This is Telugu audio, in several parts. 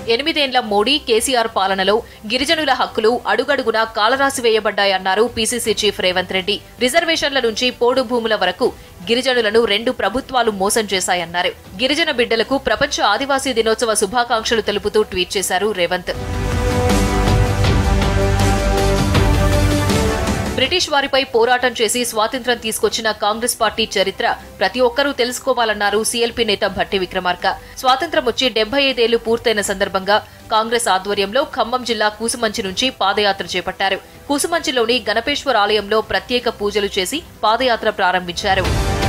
ఎనిమిదేండ్ల మోడీ కేసీఆర్ పాలనలో గిరిజనుల హక్కులు అడుగడుగునా కాలరాసి వేయబడ్డాయన్నారు పీసీసీ చీఫ్ రేవంత్ రెడ్డి రిజర్వేషన్ల నుంచి పోడు భూముల వరకు గిరిజనులను రెండు ప్రభుత్వాలు మోసం చేశాయన్నారు గిరిజన బిడ్డలకు ప్రపంచ ఆదివాసీ దినోత్సవ శుభాకాంక్షలు తెలుపుతూ ట్వీట్ చేశారు రేవంత్ బ్రిటిష్ వారిపై పోరాటం చేసి స్వాతంత్ర్యం తీసుకొచ్చిన కాంగ్రెస్ పార్టీ చరిత్ర ప్రతి ఒక్కరూ తెలుసుకోవాలన్నారు సీఎల్పీ నేత భట్టి విక్రమార్క స్వాతంత్ర్యం వచ్చి డెబ్బై ఐదేళ్లు పూర్తయిన సందర్భంగా కాంగ్రెస్ ఆధ్వర్యంలో ఖమ్మం జిల్లా కూసుమంచి నుంచి పాదయాత్ర చేపట్టారు కూసుమంచిలోని గణపేశ్వర ఆలయంలో ప్రత్యేక పూజలు చేసి పాదయాత్ర ప్రారంభించారు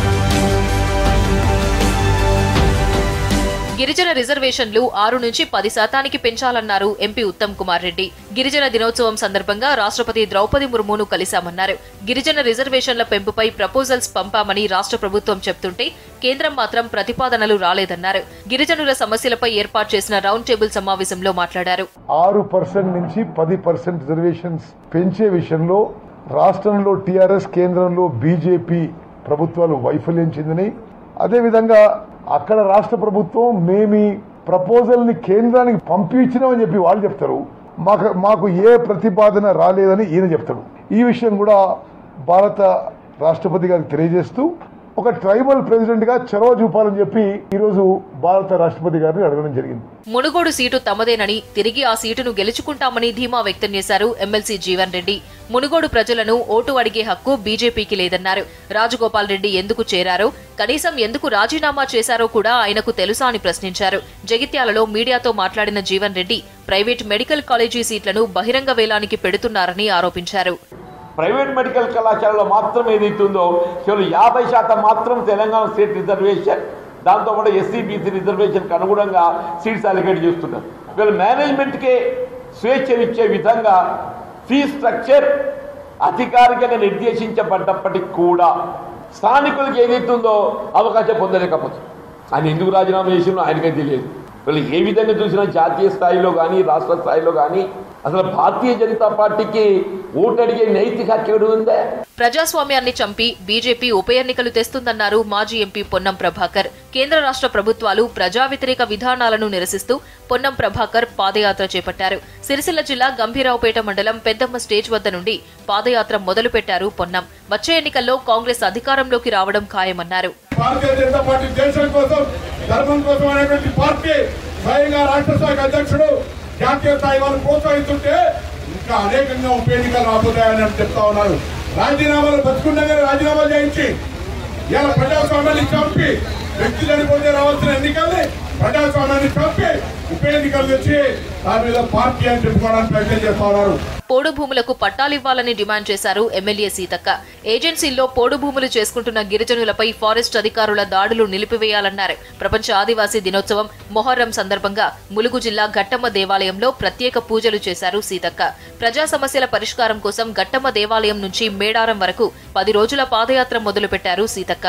గిరిజన రిజర్వేషన్లు ఆరు నుంచి పది శాతానికి పెంచాలన్నారు ఎంపీ ఉత్తమ్ కుమార్ రెడ్డి గిరిజన దినోత్సవం సందర్భంగా రాష్ట్రపతి ద్రౌపది ముర్మును కలిశామన్నారు గిరిజన రిజర్వేషన్ల పెంపుపై ప్రపోజల్స్ పంపామని రాష్ట్ర ప్రభుత్వం చెప్తుంటే కేంద్రం మాత్రం ప్రతిపాదనలు రాలేదన్నారు గిరిజనుల సమస్యలపై ఏర్పాటు చేసిన రౌండ్ టేబుల్ సమావేశంలో మాట్లాడారు ఆరు పర్సెంట్ నుంచి పది పర్సెంట్ రిజర్వేషన్స్ పెంచే విషయంలో రాష్ట్రంలో టీఆర్ఎస్ కేంద్రంలో బీజేపీ ప్రభుత్వాలు వైఫల్యం చెందినాయి అదేవిధంగా అక్కడ రాష్ట్ర ప్రభుత్వం మేము ఈ ప్రపోజల్ ని కేంద్రానికి పంపించినామని చెప్పి వాళ్ళు చెప్తారు మాకు మాకు ఏ ప్రతిపాదన రాలేదని ఈయన చెప్తాడు ఈ విషయం కూడా భారత రాష్ట్రపతి గారికి తెలియజేస్తూ ఒక ట్రైబల్ ప్రెసిడెంట్ గా చొరవ చూపాలని చెప్పి ఈరోజు భారత రాష్ట్రపతి గారిని అడగడం జరిగింది మునుగోడు సీటు తమదేనని తిరిగి ఆ సీటును గెలుచుకుంటామని ధీమా వ్యక్తం చేశారు ఎమ్మెల్సీ జీవన్ రెడ్డి మునుగోడు ప్రజలను ఓటు అడిగే హక్కు బీజేపీకి లేదన్నారు రాజగోపాల్ రెడ్డి ఎందుకు చేరారో కనీసం ఎందుకు రాజీనామా చేశారో కూడా ఆయనకు తెలుసా అని ప్రశ్నించారు జగిత్యాలలో మీడియాతో మాట్లాడిన Jeevan Reddy private medical college సీట్లను బహిరంగ వేలానికి పెడుతున్నారని ఆరోపించారు ప్రైవేట్ మెడికల్ కళాశాలలో మాత్రం ఏదైతుందో కేవలం యాభై శాతం మాత్రం తెలంగాణ స్టేట్ రిజర్వేషన్ దాంతోపాటు ఎస్సీ బీసీ రిజర్వేషన్కి అనుగుణంగా సీట్స్ అలిగేట్ చేస్తున్నారు వీళ్ళు మేనేజ్మెంట్కే స్వేచ్ఛనిచ్చే విధంగా ఫీ స్ట్రక్చర్ అధికారికంగా నిర్దేశించబడ్డప్పటికి కూడా స్థానికులకు ఏదైతుందో అవకాశం పొందలేకపోతుంది ఆయన ఎందుకు రాజీనామా చేసిందో ఆయనకే తెలియదు వీళ్ళు ఏ విధంగా చూసినా జాతీయ స్థాయిలో కానీ రాష్ట్ర స్థాయిలో కానీ అసలు భారతీయ జనతా పార్టీకి ఓటు అడిగే నైతిక హక్కు ఎక్కడ ఉందే ప్రజాస్వామ్యాన్ని చంపి బీజేపీ ఉప ఎన్నికలు తెస్తుందన్నారు మాజీ ఎంపీ పొన్నం ప్రభాకర్ కేంద్ర రాష్ట్ర ప్రభుత్వాలు ప్రజా వ్యతిరేక విధానాలను నిరసిస్తూ పొన్నం ప్రభాకర్ పాదయాత్ర చేపట్టారు సిరిసిల్ల జిల్లా గంభీరావుపేట మండలం పెద్దమ్మ స్టేజ్ వద్ద నుండి పాదయాత్ర మొదలుపెట్టారు పొన్నం వచ్చే ఎన్నికల్లో కాంగ్రెస్ అధికారంలోకి రావడం ఖాయమన్నారు భారతీయ జనతా పార్టీ దేశం కోసం ధర్మం కోసం అనేటువంటి పార్టీ స్వయంగా రాష్ట్ర స్థాయి అధ్యక్షుడు జాతీయ స్థాయి వాళ్ళు ప్రోత్సహిస్తుంటే ఇంకా అనేకంగా ఉప ఎన్నికలు రాబోతాయని చెప్తా ఉన్నారు రాజీనామాలు బతుకుండగానే రాజీనామాలు చేయించి ఇలా ప్రజాస్వామ్యాన్ని చంపి వ్యక్తి చనిపోతే రావాల్సిన ఎన్నికల్ని ప్రజాస్వామ్యాన్ని చంపి ఉప ఎన్నికలు తెచ్చి దాని మీద పార్టీ అని చెప్పుకోవడానికి ప్రయత్నం చేస్తా ఉన్నారు పోడు భూములకు పట్టాలివ్వాలని డిమాండ్ చేశారు ఎమ్మెల్యే సీతక్క ఏజెన్సీల్లో పోడు భూములు చేసుకుంటున్న గిరిజనులపై ఫారెస్ట్ అధికారుల దాడులు నిలిపివేయాలన్నారు ప్రపంచ ఆదివాసీ దినోత్సవం మొహర్రం సందర్భంగా ములుగు జిల్లా ఘట్టమ్మ దేవాలయంలో ప్రత్యేక పూజలు చేశారు సీతక్క ప్రజా సమస్యల పరిష్కారం కోసం ఘట్టమ్మ దేవాలయం నుంచి మేడారం వరకు పది రోజుల పాదయాత్ర మొదలుపెట్టారు సీతక్క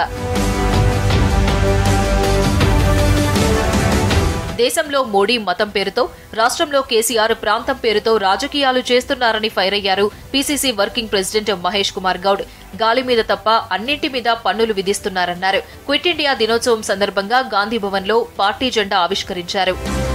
దేశంలో మోడీ మతం పేరుతో రాష్ట్రంలో కేసీఆర్ ప్రాంతం పేరుతో రాజకీయాలు చేస్తున్నారని ఫైర్ అయ్యారు PCC working president Mahesh Kumar Goud గాలి మీద తప్ప అన్నింటి మీద పన్నులు విధిస్తున్నారన్నారు క్విట్ ఇండియా దినోత్సవం సందర్భంగా గాంధీ భవన్లో పార్టీ జెండా ఆవిష్కరించారు